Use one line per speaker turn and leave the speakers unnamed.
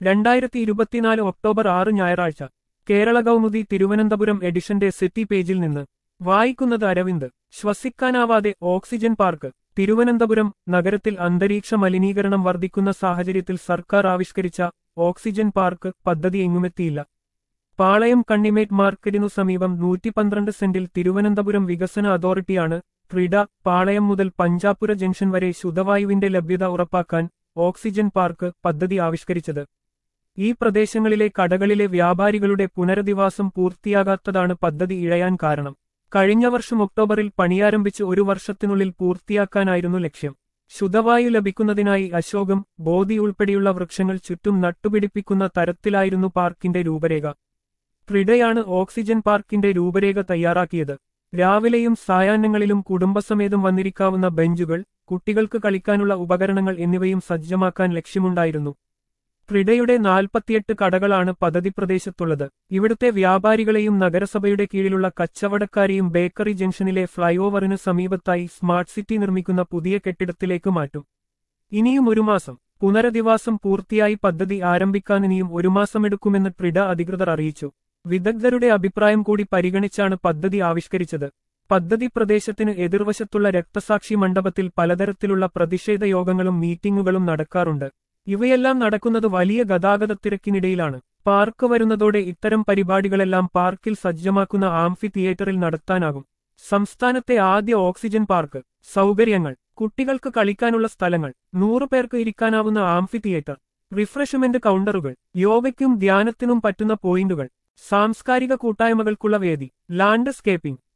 രണ്ടായിരത്തി ഇരുപത്തിനാല് ഒക്ടോബർ ആറ് ഞായറാഴ്ച കേരള കൗമുദി തിരുവനന്തപുരം എഡിഷന്റെ സിറ്റി പേജിൽ നിന്ന് വായിക്കുന്നത് അരവിന്ദ് ശ്വസിക്കാനാവാതെ ഓക്സിജൻ പാർക്ക് തിരുവനന്തപുരം നഗരത്തിൽ അന്തരീക്ഷ മലിനീകരണം വർദ്ധിക്കുന്ന സാഹചര്യത്തിൽ സർക്കാർ ആവിഷ്കരിച്ച ഓക്സിജൻ പാർക്ക് പദ്ധതി എങ്ങുമെത്തിയില്ല പാളയം കണ്ണിമേറ്റ് മാർക്കറ്റിനു സമീപം നൂറ്റി പന്ത്രണ്ട് സെന്റിൽ തിരുവനന്തപുരം വികസന അതോറിറ്റിയാണ് ട്രിഡ പാളയം മുതൽ പഞ്ചാപുര ജംഗ്ഷൻ വരെ ശുദ്ധവായുവിന്റെ ലഭ്യത ഉറപ്പാക്കാൻ ഓക്സിജൻ പാർക്ക് പദ്ധതി ആവിഷ്കരിച്ചത് ഈ പ്രദേശങ്ങളിലെ കടകളിലെ വ്യാപാരികളുടെ പുനരധിവാസം പൂർത്തിയാകാത്തതാണ് പദ്ധതി ഇഴയാൻ കാരണം കഴിഞ്ഞ വർഷം ഒക്ടോബറിൽ പണിയാരംഭിച്ച് ഒരു വർഷത്തിനുള്ളിൽ പൂർത്തിയാക്കാനായിരുന്നു ലക്ഷ്യം ശുദ്ധവായു ലഭിക്കുന്നതിനായി അശോകം ബോധി ഉൾപ്പെടെയുള്ള വൃക്ഷങ്ങൾ ചുറ്റും നട്ടുപിടിപ്പിക്കുന്ന തരത്തിലായിരുന്നു പാർക്കിന്റെ രൂപരേഖ ട്രിഡയാണ് ഓക്സിജൻ പാർക്കിന്റെ രൂപരേഖ തയ്യാറാക്കിയത് രാവിലെയും സായാഹ്നങ്ങളിലും കുടുംബസമേതം വന്നിരിക്കാവുന്ന ബെഞ്ചുകൾ കുട്ടികൾക്ക് കളിക്കാനുള്ള ഉപകരണങ്ങൾ എന്നിവയും സജ്ജമാക്കാൻ ലക്ഷ്യമുണ്ടായിരുന്നു ട്രിഡയുടെ നാൽപ്പത്തിയെട്ട് കടകളാണ് പദ്ധതി പ്രദേശത്തുള്ളത് ഇവിടുത്തെ വ്യാപാരികളെയും നഗരസഭയുടെ കീഴിലുള്ള കച്ചവടക്കാരെയും ബേക്കറി ജംഗ്ഷനിലെ ഫ്ലൈഓവറിന് സമീപത്തായി സ്മാർട്ട് സിറ്റി നിർമ്മിക്കുന്ന പുതിയ കെട്ടിടത്തിലേക്ക് മാറ്റും ഇനിയും ഒരു മാസം പുനരധിവാസം പൂർത്തിയായി പദ്ധതി ആരംഭിക്കാൻ ഇനിയും ഒരു മാസമെടുക്കുമെന്ന് ട്രിഡ അധികൃതർ അറിയിച്ചു വിദഗ്ധരുടെ അഭിപ്രായം കൂടി പരിഗണിച്ചാണ് പദ്ധതി ആവിഷ്കരിച്ചത് പദ്ധതി പ്രദേശത്തിന് എതിർവശത്തുള്ള രക്തസാക്ഷി മണ്ഡപത്തിൽ പലതരത്തിലുള്ള പ്രതിഷേധ യോഗങ്ങളും മീറ്റിംഗുകളും നടക്കാറുണ്ട് ഇവയെല്ലാം നടക്കുന്നത് വലിയ ഗതാഗതത്തിരക്കിനിടയിലാണ് പാർക്ക് വരുന്നതോടെ ഇത്തരം പരിപാടികളെല്ലാം പാർക്കിൽ സജ്ജമാക്കുന്ന ആംഫി തിയേറ്ററിൽ നടത്താനാകും സംസ്ഥാനത്തെ ആദ്യ ഓക്സിജൻ പാർക്ക് സൗകര്യങ്ങൾ കുട്ടികൾക്ക് കളിക്കാനുള്ള സ്ഥലങ്ങൾ നൂറു പേർക്ക് ഇരിക്കാനാവുന്ന ആംഫി തിയേറ്റർ റിഫ്രഷ്മെന്റ് കൗണ്ടറുകൾ യോഗയ്ക്കും ധ്യാനത്തിനും പറ്റുന്ന പോയിന്റുകൾ സാംസ്കാരിക കൂട്ടായ്മകൾക്കുള്ള വേദി ലാൻഡ്സ്കേപ്പിംഗ്